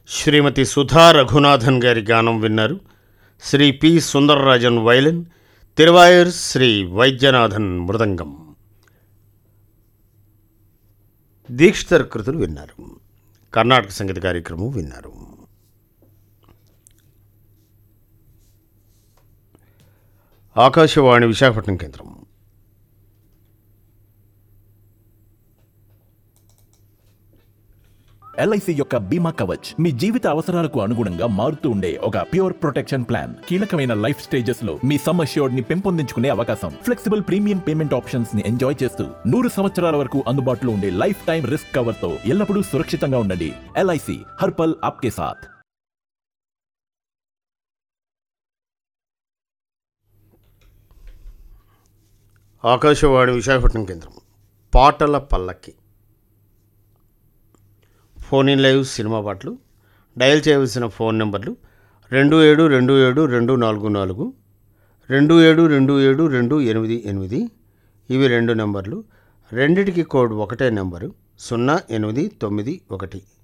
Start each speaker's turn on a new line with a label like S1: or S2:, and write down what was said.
S1: శ్రీమతి సుధా రఘునాథన్ గారి గానం విన్నారు శ్రీ పి సుందరరాజన్ వైలన్ తిరువాయూర్ శ్రీ వైద్యనాథన్ మృదంగం దీక్షితర్ కృతులు విన్నారు కర్ణాటక సంగీత కార్యక్రమం విన్నారు ఆకాశవాణి విశాఖపట్నం కేంద్రం
S2: ఎల్ఐసి యొక్క బీమా కవచ్ మీ జీవిత అవసరాలకు అనుగుణంగా మారుతూ ఉండే ఒక ప్యూర్ ప్రొటెక్షన్ ప్లాన్ కీలకమైన లైఫ్ స్టేజెస్ లో మీ సమ్ అష్యూర్డ్ ని పెంపొందించుకునే అవకాశం ఫ్లెక్సిబుల్ ప్రీమియం పేమెంట్ ఆప్షన్స్ ని ఎంజాయ్ చేస్తూ నూరు సంవత్సరాల వరకు అందుబాటులో ఉండే లైఫ్ టైం రిస్క్ కవర్ తో ఎల్లప్పుడూ సురక్షితంగా ఉండండి ఎల్ఐసి హర్పల్ ఆప్కే సాథ్
S1: ఆకాశవాణి విశాఖపట్నం కేంద్రం పాటల పల్లకి ఫోన్ ఇన్ లైవ్ సినిమా పాటలు డయల్ చేయవలసిన ఫోన్ నెంబర్లు రెండు ఏడు రెండు ఏడు రెండు నాలుగు నాలుగు రెండు ఏడు రెండు ఏడు రెండు ఎనిమిది ఎనిమిది ఇవి రెండు నెంబర్లు రెండిటికి కోడ్ ఒకటే నెంబరు సున్నా ఎనిమిది తొమ్మిది ఒకటి